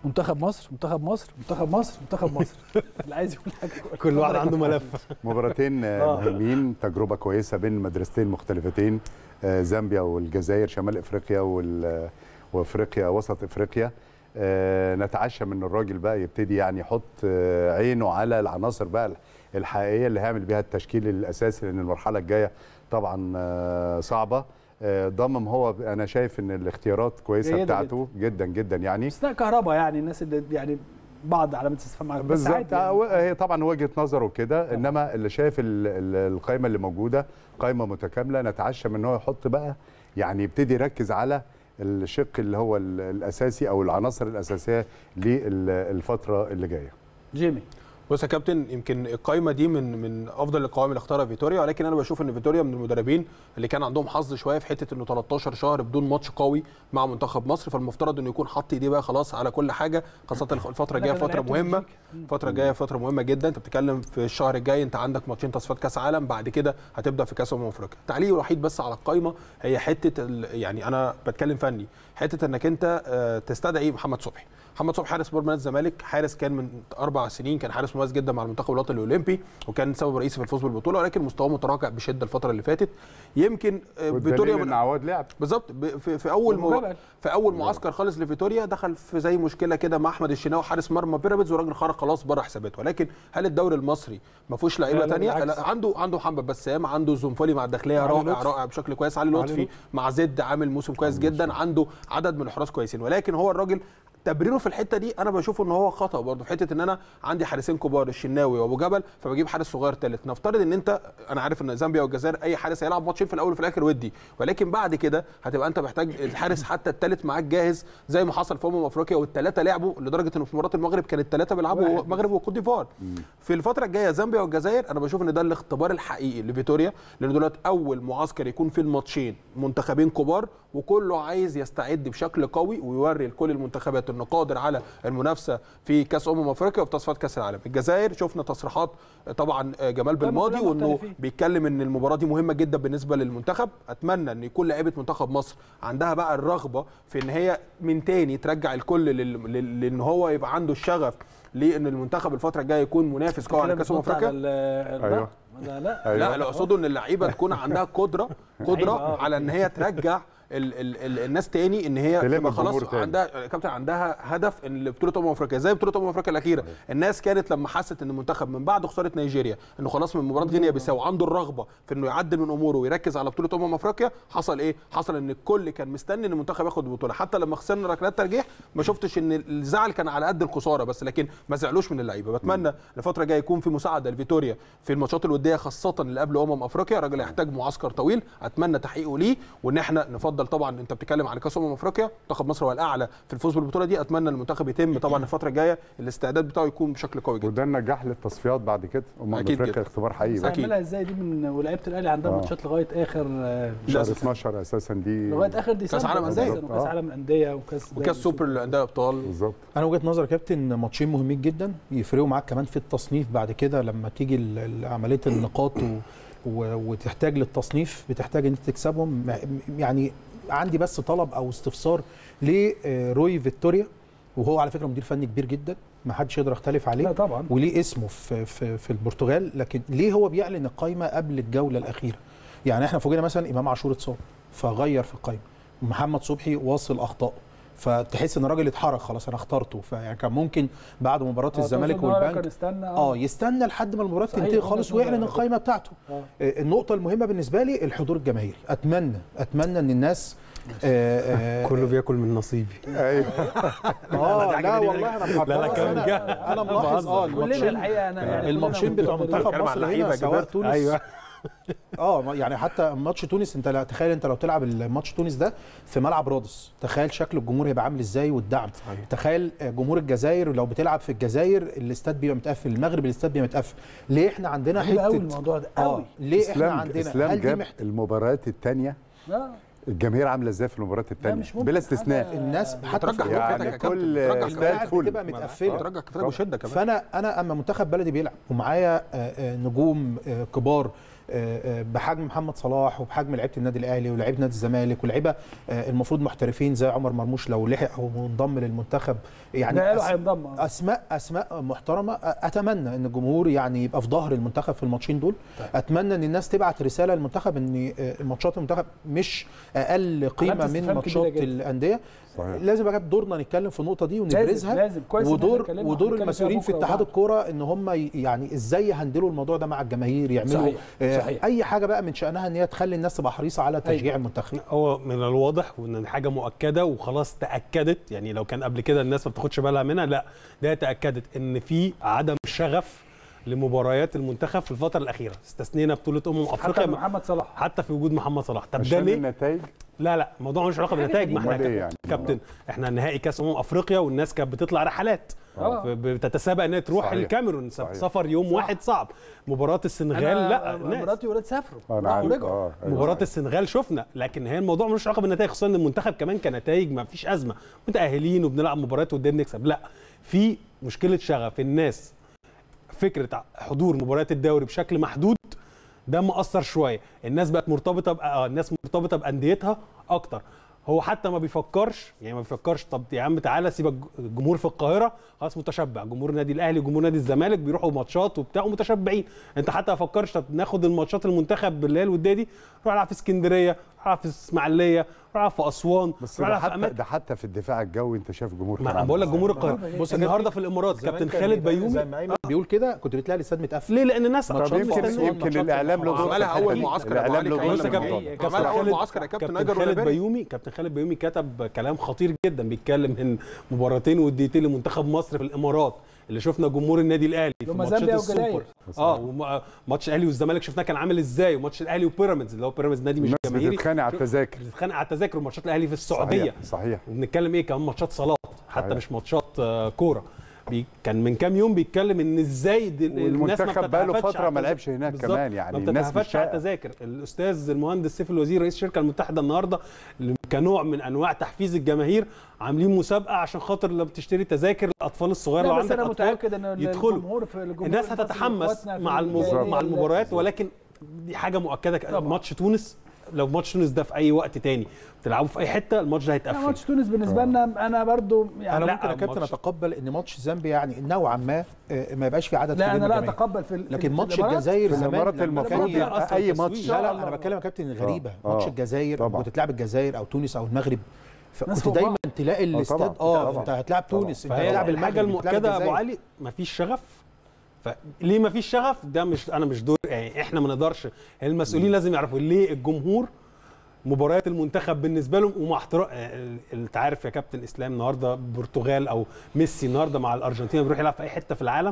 منتخب مصر منتخب مصر منتخب مصر منتخب مصر اللي عايز يقول حاجه كل واحد عنده ملف مباراتين آه. مهمين تجربه كويسه بين مدرستين مختلفتين آه، زامبيا والجزائر شمال افريقيا وال- وافريقيا وسط افريقيا آه، نتعشى من الراجل بقى يبتدي يعني يحط آه، عينه على العناصر بقى الحقيقيه اللي هيعمل بيها التشكيل الاساسي لان المرحله الجايه طبعا آه، صعبه آه، ضمم هو انا شايف ان الاختيارات كويسه جيدة بتاعته جدا جدا يعني استثناء كهرباء يعني الناس اللي يعني بعض علامات استفهام معاك بس عادي بالظبط يعني. هي طبعا وجهه نظره كده انما اللي شايف ال- ال- القائمه اللي موجوده قائمه متكامله نتعشى من ان هو يحط بقى يعني يبتدي يركز على الشق اللي هو ال- الاساسي او العناصر الاساسيه للفتره اللي جايه جيمي بص يا كابتن يمكن القائمه دي من من افضل القوائم اللي اختارها فيتوريا ولكن انا بشوف ان فيتوريا من المدربين اللي كان عندهم حظ شويه في حته انه 13 شهر بدون ماتش قوي مع منتخب مصر فالمفترض انه يكون حط ايديه بقى خلاص على كل حاجه خاصه الفتره الجايه لا، أنا فتره لعبت مهمه بلجيكا. الفتره الجايه فتره مهمه جدا انت بتتكلم في الشهر الجاي انت عندك ماتشين تصفيات كاس عالم بعد كده هتبدا في كاس امم افريقيا تعليق الوحيد بس على القائمه هي حته ال- يعني انا بتكلم فني حته انك انت آه، تستدعي محمد صبحي محمد صبحي حارس مرمى نادي الزمالك حارس كان من اربع سنين كان حارس مميز جدا مع المنتخب الوطني الاولمبي وكان سبب رئيسي في الفوز بالبطوله ولكن مستواه متراجع بشده الفتره اللي فاتت يمكن آه، والدليل فيتوريا ان من عواد لعب بالظبط ب- في, في اول مو... وجبل. في اول معسكر خالص لفيتوريا دخل في زي مشكله كده مع احمد الشناوي حارس مرمى بيراميدز وراجل خرج خلاص بره حساباته ولكن هل الدوري المصري ما فيهوش لا، لعيبه لا، ثانيه بالعكس. لا عنده عنده محمد بسام عنده الزنفولي مع الداخليه علي رائع لطفي. رائع بشكل كويس علي لطفي لطفي. مع زد عامل موسم كويس جدا عنده عدد من الحراس كويسين ولكن هو الراجل تبريره في الحته دي انا بشوف ان هو خطا برضه في حته ان انا عندي حارسين كبار الشناوي وابو جبل فبجيب حارس صغير ثالث نفترض ان انت انا عارف ان زامبيا والجزائر اي حارس هيلعب ماتشين في الاول وفي الاخر ودي ولكن بعد كده هتبقى انت محتاج الحارس حتى الثالث معاك جاهز زي ما حصل في امم افريقيا والثلاثه لعبوا لدرجه ان في مباراه المغرب كان الثلاثه بيلعبوا واحد. المغرب وكوت ديفوار في الفتره الجايه زامبيا والجزائر انا بشوف ان ده الاختبار الحقيقي لفيتوريا لان دلوقتي اول معسكر يكون فيه الماتشين منتخبين كبار وكله عايز يستعد بشكل قوي ويوري لكل المنتخبات انه قادر على المنافسه في كاس امم افريقيا وفي تصفيات كاس العالم الجزائر شفنا تصريحات طبعا جمال بالماضي كلام وانه مختلفين. بيتكلم ان المباراه دي مهمه جدا بالنسبه للمنتخب اتمنى ان يكون لعيبه منتخب مصر عندها بقى الرغبه في ان هي من تاني ترجع الكل لل- لل- لان هو يبقى عنده الشغف لان المنتخب الفتره الجايه يكون منافس قوي على كاس امم بتنط على افريقيا ال- ال- أيوه. لا لا أيوه. لا اللي اقصده ان اللعيبه تكون عندها قدره قدره لعيبة، آه. على ان هي ترجع ال ال ال الناس تاني ان هي تلم تبقى خلاص الجمهور تاني. عندها يا كابتن عندها هدف ان بطوله امم افريقيا زي بطوله امم افريقيا الاخيره الناس كانت لما حست ان المنتخب من بعد خساره نيجيريا انه خلاص من مباراه غينيا بيساو عنده الرغبه في انه يعدل من اموره ويركز على بطوله امم افريقيا حصل ايه حصل ان الكل كان مستني ان المنتخب ياخد البطوله حتى لما خسرنا ركلات ترجيح ما شفتش ان الزعل كان على قد الخساره بس لكن ما زعلوش من اللعيبه بتمنى الفتره الجايه يكون في مساعده لفيتوريا في الماتشات الوديه خاصه اللي قبل امم افريقيا الراجل هيحتاج معسكر طويل اتمنى تحقيقه ليه وان احنا نفضل طبعا انت بتتكلم على كاس امم افريقيا منتخب مصر هو الاعلى في الفوز بالبطوله دي اتمنى المنتخب يتم طبعا الفتره الجايه الاستعداد بتاعه يكون بشكل قوي جدا وده النجاح للتصفيات بعد كده امم أكيد افريقيا جدا. اختبار حقيقي بقى. أكيد. هنعملها ازاي دي من ولاعيبه الاهلي عندها آه. ماتشات لغايه اخر آه، شهر للأسف. 12 اساسا دي لغايه اخر ديسمبر عالم أندية. أساساً، وكاس آه. عالم انديه وكاس وكاس سوبر للانديه الابطال بالظبط انا وجهه نظري يا كابتن ماتشين مهمين جدا يفرقوا معاك كمان في التصنيف بعد كده لما تيجي ال- ال- عمليه النقاط و... و... وتحتاج للتصنيف بتحتاج ان انت تكسبهم م- يعني عندي بس طلب او استفسار لروي فيكتوريا وهو على فكره مدير فني كبير جدا ما حدش يقدر يختلف عليه لا طبعا وليه اسمه في في في البرتغال لكن ليه هو بيعلن القائمه قبل الجوله الاخيره يعني احنا فوجئنا مثلا امام عاشور اتصاب فغير في القائمه محمد صبحي واصل اخطاء فتحس ان الراجل اتحرك خلاص انا اخترته فيعني كان ممكن بعد مباراه آه، الزمالك تقصد إن هو كان والبنك استنى اه يستنى لحد ما المباراه صحيح، تنتهي وجهة خالص نظر ويعلن على فكرة. القائمه بتاعته آه. آه، النقطه المهمه بالنسبه لي الحضور الجماهيري اتمنى اتمنى ان الناس آه، آه، كله بياكل من نصيبي ايوه اه لا والله انا لا، لا، كان انا انا ملاحظ اه كلنا الماتشين الحقيقه انا يعني الماتشين كلنا بتوع متقدرين. منتخب بتكلم على مصر اللعيبة هنا يا سواء جماعة. تونس ايوه اه يعني حتى ماتش تونس انت لا تخيل انت لو تلعب الماتش تونس ده في ملعب رادس تخيل شكل الجمهور هيبقى عامل ازاي والدعم صحيح. تخيل جمهور الجزائر لو بتلعب في الجزائر الاستاد بيبقى متقفل المغرب الاستاد بيبقى متقفل ليه احنا عندنا غريب قوي حته الموضوع ده اه قوي ليه احنا اسلام عندنا اسلام هل دي جاب محت... المباريات الثانيه لا الجماهير عامله ازاي في المباريات الثانيه مش ممكن بلا استثناء حاجة- الناس حتى بترجع في- كفتك يا يعني كابتن، كل بترجع استاد الملاعب فل بتبقى متقفله بترجع كفتك بشده كمان فانا انا اما منتخب بلدي بيلعب ومعايا آه، آه، نجوم آه، كبار آه، آه، بحجم محمد صلاح وبحجم لعيبه النادي الاهلي ولاعيبه نادي الزمالك ولاعيبه آه، المفروض محترفين زي عمر مرموش لو لحق او انضم للمنتخب يعني ده قالوا أس- هينضم آه. اسماء اسماء محترمه اتمنى ان الجمهور يعني يبقى في ظهر المنتخب في الماتشين دول اتمنى ان الناس تبعت رساله للمنتخب ان آه، ماتشات المنتخب مش اقل قيمه علامة من استفهام كبيرة ماتشات جدا. الانديه صحيح. لازم يبقى دورنا نتكلم في النقطه دي لازم ونبرزها لازم كويس إن إحنا ودور اتكلمنا ودور وهنتكلم المسؤولين فيها في بكرة اتحاد وبعد. الكوره ان هم ي- يعني ازاي يهندلوا الموضوع ده مع الجماهير يعملوا صحيح، آه، صحيح. اي حاجه بقى من شانها ان هي تخلي الناس تبقى حريصه على تشجيع أيوة. المنتخب هو من الواضح وان حاجه مؤكده وخلاص تاكدت يعني لو كان قبل كده الناس ما بتاخدش بالها منها لا ده تاكدت ان في عدم شغف لمباريات المنتخب في الفتره الاخيره استثنينا بطوله امم حتى افريقيا محمد صلاح حتى في وجود محمد صلاح طب ده عشان ليه النتائج لا لا الموضوع ملوش علاقه بالنتائج ما امال احنا ايه يعني كابتن احنا نهائي كاس امم افريقيا والناس كانت بتطلع رحلات آه. بتتسابق ان هي تروح صحيح. الكاميرون صحيح. سفر يوم واحد صعب مباراه السنغال لا ناس. مراتي وولاد سافروا انا راحوا عارف ورجعوا اه أيوة. مباراه السنغال شفنا لكن هي الموضوع ملوش علاقه بالنتائج خصوصا ان المنتخب كمان كنتائج ما فيش ازمه متاهلين وبنلعب مباريات قدام نكسب لا في مشكله شغف الناس فكره حضور مباريات الدوري بشكل محدود ده مأثر شويه الناس بقت مرتبطه بقى آه الناس مرتبطه بانديتها اكتر هو حتى ما بيفكرش يعني ما بيفكرش طب يا عم تعالى سيبك الجمهور في القاهره خلاص متشبع جمهور النادي الاهلي وجمهور نادي الزمالك بيروحوا ماتشات وبتاع ومتشبعين انت حتى ما فكرش طب ناخد الماتشات المنتخب اللي هي الوديه دي نروح نلعب في اسكندريه نروح نلعب في اسماعيليه نروح نلعب في اسوان بس نروح ده نلعب في حتى اماكن ده حتى في الدفاع الجوي انت شايف جمهور ما كان انا عامل بقول لك إزاي. جمهور القاهره بص بص يا النهارده كابتن- في الامارات زمان كابتن كان خالد بيتعمل بيومي زي ما ايمن بيقول كده كنت بتلاقي الاستاد متقفل ليه لان الناس طب عطشانة يمكن مستنية. يمكن الاعلام له دور في عملها الحتة اول دي. معسكر يا الاعلام أبو علي له دور كمان في بص يا لما الموضوع جه. ده. عملها اول خالد- معسكر يا كابتن كابتن ناجر خالد ولباري بيومي كابتن خالد بيومي كتب كلام خطير جدا بيتكلم من مباراتين وديتين لمنتخب مصر في الامارات اللي شفنا جمهور النادي الاهلي في لما ماتشات زامبيا السوبر والجزائر. اه وماتش الاهلي والزمالك شفناه كان عامل ازاي وماتش الاهلي وبيراميدز اللي هو بيراميدز نادي مش الناس جماهيري بتتخانق على شوف- التذاكر بتتخانق على التذاكر وماتشات الاهلي في السعوديه صحيح صحيح وبنتكلم ايه كمان ماتشات صالات حتى صحيح. مش ماتشات آه، كوره بي كان من كام يوم بيتكلم ان ازاي دي- الناس ما والمنتخب بقاله بتتهافتش فتره على ما التذاكر. لعبش هناك بالظبط. كمان يعني ما الناس بتتهافتش على مشتاقه التذاكر الاستاذ المهندس سيف الوزير رئيس الشركه المتحده النهارده اللي كنوع من انواع تحفيز الجماهير عاملين مسابقه عشان خاطر لما بتشتري تذاكر الاطفال الصغيره لو لا بس عندك انا اطفال متاكد ان يدخلوا الجمهور في الجمهور الناس المصري هتتحمس وإخواتنا في مع المب... الجالية مع ال- المباريات ولكن دي حاجه مؤكده ك- طبعاً. ماتش تونس لو ماتش تونس ده في اي وقت تاني بتلعبوا في اي حته الماتش ده لا، هيتقفل ماتش تونس بالنسبه لنا انا برضو يعني انا لا، ممكن يا كابتن ماتش- اتقبل ان ماتش زامبيا يعني نوعا ما آه، ما يبقاش في عدد لا كبير انا من لا الجماهير. اتقبل في ال- لكن في ماتش الإمارات. الجزائر في زمان الامارات لما المفروض كان يبقى يبقى اي تسويق. ماتش لا لا الله. انا بتكلم يا كابتن غريبه آه. ماتش الجزائر طبعاً. وتتلعب الجزائر او تونس او المغرب ناس فكنت فوق دايما بعض. تلاقي الاستاد طبعاً. اه طبعاً. انت هتلاعب تونس انت فهي هتلاعب الحاجه المغرب هتلاعب المؤكده يا ابو الجزائر. علي مفيش شغف فليه مفيش شغف ده مش انا مش دور يعني احنا ما نقدرش المسؤولين لازم يعرفوا ليه الجمهور مباريات المنتخب بالنسبه لهم ومع احترام آه، انت عارف يا كابتن اسلام النهارده البرتغال او ميسي النهارده مع الارجنتين بيروح يلعب في اي حته في العالم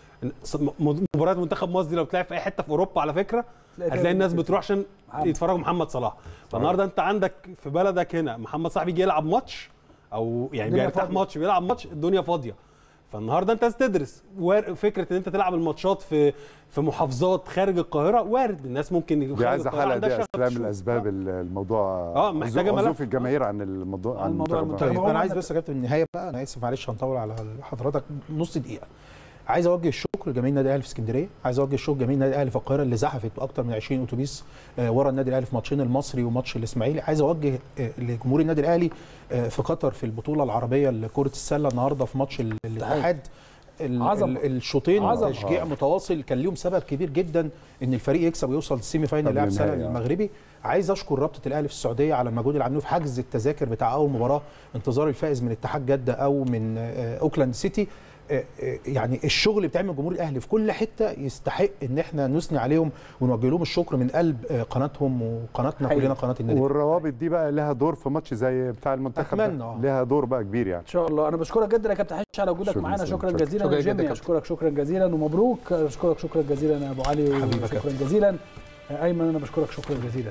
م- مباريات منتخب مصر دي لو بتلعب في اي حته في اوروبا على فكره تلاقي فيها هتلاقي الناس كتير. بتروح عشان محمد. يتفرجوا محمد صلاح فالنهارده انت عندك في بلدك هنا محمد صلاح بيجي يلعب ماتش او يعني الدنيا بيرتاح فاضية. ماتش بيلعب ماتش الدنيا فاضيه فالنهارده انت عايز تدرس وار- فكره ان انت تلعب الماتشات في في محافظات خارج القاهره وارد الناس ممكن يكون دي خارج عايزه القاهرة حلقه عندها دي شغف اسلام تشوف. الاسباب الموضوع آه، محتاجة عزو- ملف. عزوف الجماهير عن الموضوع عن موضوع المنتخب. المنتخب. طيب هو انا عايز أنا- بس يا كابتن النهايه بقى انا اسف معلش هنطول على حضرتك نص دقيقه عايز اوجه الشكر لجماهير النادي الاهلي في اسكندريه عايز اوجه الشكر لجماهير النادي الاهلي في القاهره اللي زحفت باكثر من 20 اتوبيس آه، ورا النادي الاهلي في ماتشين المصري وماتش الاسماعيلي عايز اوجه آه، لجمهور النادي الاهلي آه، في قطر في البطوله العربيه لكره السله النهارده في ماتش ال- الاتحاد ال- عظمة. ال- الشوطين عظمة. تشجيع متواصل كان ليهم سبب كبير جدا ان الفريق يكسب ويوصل السيمي فاينل قبل لاعب سنه النهائي، آه. المغربي عايز اشكر رابطه الاهلي في السعوديه على المجهود اللي عملوه في حجز التذاكر بتاع اول مباراه انتظار الفائز من اتحاد جده او من آه، اوكلاند سيتي آه، آه، يعني الشغل اللي بيتعمل من جمهور الاهلي في كل حته يستحق ان احنا نثني عليهم ونوجه لهم الشكر من قلب آه، قناتهم وقناتنا حقيقي. كلنا قناه النادي والروابط دي بقى لها دور في ماتش زي بتاع المنتخب ده. أتمنى، آه. لها دور بقى كبير يعني ان شاء الله انا بشكرك جدا يا كابتن حشيش على وجودك شكراً معانا جزيلاً. شكرا شكراً. جزيلا شكراً جداً جيمي يا اشكرك شكرا جزيلا ومبروك اشكرك شكرا جزيلا يا ابو علي حبيبك يا شكرا جزيلا ايمن انا بشكرك شكرا جزيلا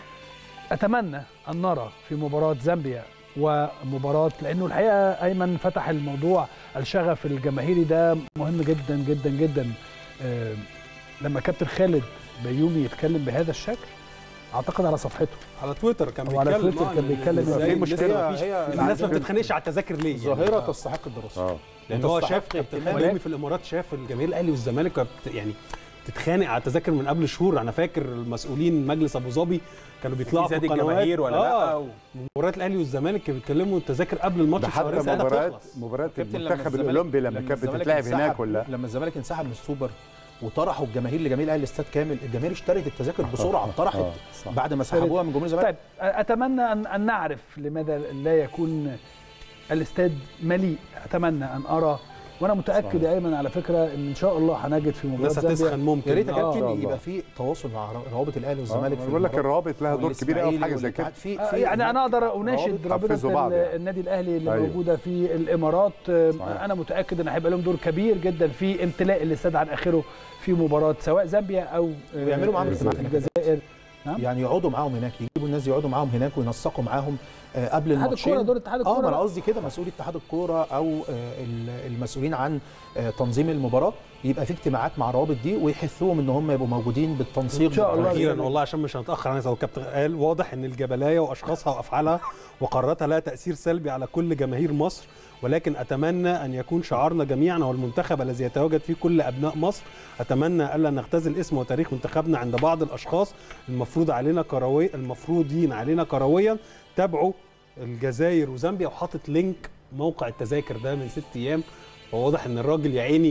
اتمنى ان نرى في مباراه زامبيا ومباراه لانه الحقيقه ايمن فتح الموضوع الشغف الجماهيري ده مهم جدا جدا جدا آه، لما كابتن خالد بيومي يتكلم بهذا الشكل اعتقد على صفحته على تويتر كان أو على بيتكلم تويتر آه، كان إن- بيتكلم إن إن إزاي في لسه مشكلة مفيش- هي الناس ما بتتخانقش على التذاكر ليه يعني ظاهره آه. تستحق الدراسه اه لان هو تستحق شاف كابتن اهتمام. خالد بيومي في الامارات شاف الجماهير الاهلي والزمالك كانت يعني تتخانق على التذاكر من قبل شهور انا فاكر المسؤولين مجلس ابو ظبي كانوا بيطلعوا في في زاد القنوات الجماهير ولا لا آه مباريات الاهلي والزمالك كانوا بيتكلموا التذاكر قبل الماتش ده حتى بشهرين ثلاثة مباريات بتخلص. مباريات كابتن لما المنتخب الزمالك- الاولمبي لما كانت الزمالك بتتلعب انسحب- هناك ولا لما الزمالك انسحب من السوبر وطرحوا الجماهير لجميع اهلي الاستاد كامل الجماهير اشترت التذاكر بسرعه طرحت آه، صح. بعد ما سحبوها من جمهور الزمالك طيب اتمنى ان ان نعرف لماذا لا يكون الاستاد مليء اتمنى ان ارى وانا متاكد صحيح. يا ايمن على فكره ان ان شاء الله هنجد في مباراه الناس زامبيا هتسخن ممكن يا ريت يا آه، إن شاء كابتن الله. يبقى في تواصل مع روابط الاهلي والزمالك آه، في بقول لك المباراة. الروابط لها دور كبير قوي في حاجه زي كده والاتحاد. في آه، في يعني انا اقدر روابط اناشد رابطه حفزوا بعض ال- يعني. النادي الاهلي اللي أيوة. موجوده في الامارات آه، صحيح. انا متاكد ان هيبقى لهم دور كبير جدا في امتلاء الاستاد عن اخره في مباراه سواء زامبيا او آه، ويعملوا معاهم آه، اجتماعات هناك. الجزائر نعم. يعني يقعدوا معاهم هناك يجيبوا الناس دي يقعدوا معاهم هناك وينسقوا معاهم آه، قبل اتحاد الماتشين الكوره دور اتحاد اه ما انا الكوره قصدي كده مسؤول اتحاد الكوره او آه، ال- المسؤولين عن آه، تنظيم المباراه يبقى في اجتماعات مع الروابط دي ويحثوهم ان هم يبقوا موجودين بالتنسيق إن شاء الله. اخيرا بإذن والله عشان مش هنتاخر انا زي ما الكابتن قال واضح ان الجبلايه واشخاصها وافعالها وقراراتها لها تاثير سلبي على كل جماهير مصر ولكن اتمنى ان يكون شعارنا جميعا هو المنتخب الذي يتواجد فيه كل ابناء مصر اتمنى الا نختزل اسم وتاريخ منتخبنا عند بعض الاشخاص المفروض علينا كروي المفروضين علينا كرويا تابعوا الجزائر وزامبيا وحاطط لينك موقع التذاكر ده من ست ايام وواضح ان الراجل يا عيني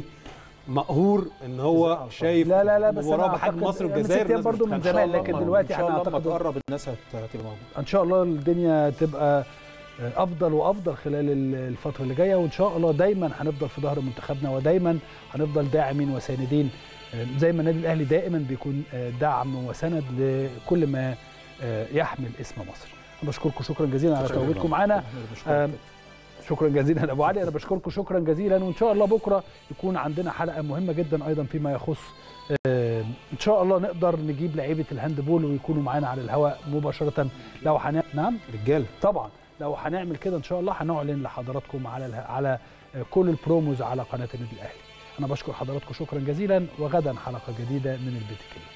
مقهور ان هو شايف لا لا لا بس مباراه انا بحجم أعتقد- مصر أنا والجزائر ست أيام الناس برضو من بتتخانق. زمان لكن دلوقتي ان شاء احنا الله لما اعتقد تقرب الناس هت- هتبقى موجوده ان شاء الله الدنيا تبقى افضل وافضل خلال ال- الفتره اللي جايه وان شاء الله دايما هنفضل في ظهر منتخبنا ودايما هنفضل داعمين وساندين آه، زي ما النادي الاهلي دائما بيكون آه، دعم وسند لكل ما آه، يحمل اسم مصر انا بشكركم شكرا جزيلا على تواجدكم معانا آم، شكرا جزيلا يا ابو علي انا بشكركم شكرا جزيلا وان شاء الله بكره يكون عندنا حلقه مهمه جدا ايضا فيما يخص آه، ان شاء الله نقدر نجيب لعيبه الهاندبول ويكونوا معانا على الهواء مباشره لو هنعمل نعم رجاله طبعا لو هنعمل كده ان شاء الله هنعلن لحضراتكم على اله... على كل البروموز على قناه النادي الاهلي انا بشكر حضراتكم شكرا جزيلا وغدا حلقه جديده من البيت الكبير